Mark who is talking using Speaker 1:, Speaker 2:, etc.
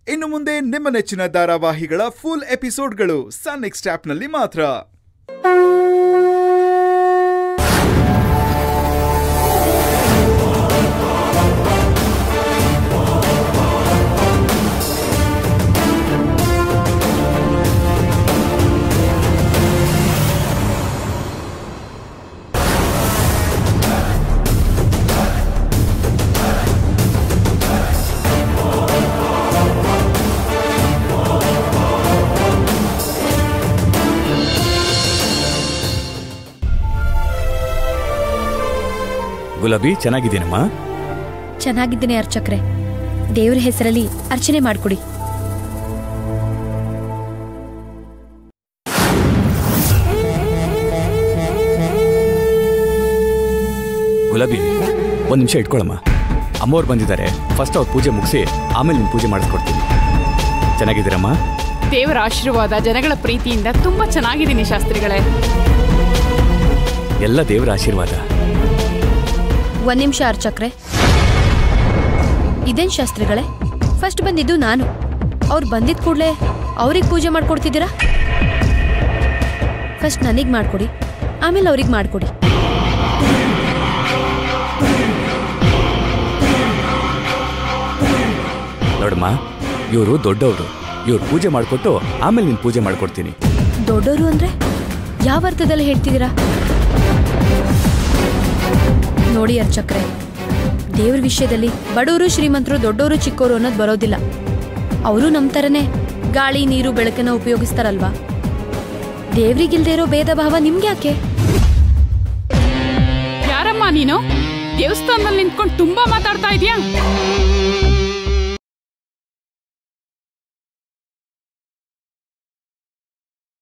Speaker 1: ಇನ್ನು ಮುಂದೆ ನಿಮ್ಮ ನೆಚ್ಚಿನ ಧಾರಾವಾಹಿಗಳ ಫುಲ್ ಎಪಿಸೋಡ್ಗಳು ಸನ್ ನೆಕ್ಸ್ಟ್ ಆಪ್ನಲ್ಲಿ ಮಾತ್ರ
Speaker 2: ಗುಲಾಬಿ ಚೆನ್ನಾಗಿದ್ದೀನಮ್ಮ
Speaker 3: ಚೆನ್ನಾಗಿದ್ದೀನಿ ಅರ್ಚಕ್ರೆ ದೇವ್ರ ಹೆಸರಲ್ಲಿ ಅರ್ಚನೆ ಮಾಡ್ಕೊಡಿ
Speaker 2: ಗುಲಾಬಿ ಒಂದು ನಿಮಿಷ ಇಟ್ಕೊಳ್ಳಮ್ಮ ಅಮ್ಮವ್ರು ಬಂದಿದ್ದಾರೆ ಫಸ್ಟ್ ಅವ್ರ ಪೂಜೆ ಮುಗಿಸಿ ಆಮೇಲೆ ನಿನ್ನ ಪೂಜೆ ಮಾಡಿಸ್ಕೊಡ್ತೀನಿ ಚೆನ್ನಾಗಿದ್ದೀರಮ್ಮ
Speaker 4: ದೇವರ ಆಶೀರ್ವಾದ ಜನಗಳ ಪ್ರೀತಿಯಿಂದ ತುಂಬಾ ಚೆನ್ನಾಗಿದ್ದೀನಿ ಶಾಸ್ತ್ರಿಗಳೇ
Speaker 2: ಎಲ್ಲ ದೇವರ ಆಶೀರ್ವಾದ
Speaker 3: ಒಂದ್ ನಿಮಿಷ ಅರ್ಚಕ್ರೆ ಇದೇನ್ ಶಾಸ್ತ್ರಿಗಳೇ ಫಸ್ಟ್ ಬಂದಿದ್ದು ನಾನು ಅವ್ರು ಬಂದಿದ್ ಕೂಡಲೇ ಅವ್ರಿಗೆ ಪೂಜೆ ಮಾಡ್ಕೊಡ್ತಿದ್ದೀರಾ ಫಸ್ಟ್ ನನಗೆ ಮಾಡ್ಕೊಡಿ ಆಮೇಲೆ ಅವ್ರಿಗೆ ಮಾಡ್ಕೊಡಿ
Speaker 2: ನೋಡಮ್ಮ ಇವರು ದೊಡ್ಡವರು ಇವ್ರು ಪೂಜೆ ಮಾಡಿಕೊಟ್ಟು ಆಮೇಲೆ ನಿನ್ನ ಪೂಜೆ ಮಾಡ್ಕೊಡ್ತೀನಿ
Speaker 3: ದೊಡ್ಡೋರು ಅಂದ್ರೆ ಯಾವ ಅರ್ಥದಲ್ಲಿ ಹೇಳ್ತಿದ್ದೀರಾ ನೋಡಿ ಅರ್ಚಕ್ರೆ ದೇವ್ರ ವಿಷಯದಲ್ಲಿ ಬಡವರು ಶ್ರೀಮಂತರು ದೊಡ್ಡವರು ಚಿಕ್ಕವರು ಅನ್ನೋದು ಬರೋದಿಲ್ಲ ಅವರು ನಮ್ಮ ಥರನೇ ಗಾಳಿ ನೀರು ಬೆಳಕನ್ನ ಉಪಯೋಗಿಸ್ತಾರಲ್ವಾ ದೇವ್ರಿಗಿಲ್ದೇ ಇರೋ ಭೇದ ಭಾವ ನಿಮ್ಗೆ ಯಾಕೆ
Speaker 4: ಯಾರಮ್ಮ ನೀನು ದೇವಸ್ಥಾನದಲ್ಲಿ ನಿಂತ್ಕೊಂಡು ತುಂಬಾ ಮಾತಾಡ್ತಾ ಇದೀಯಾ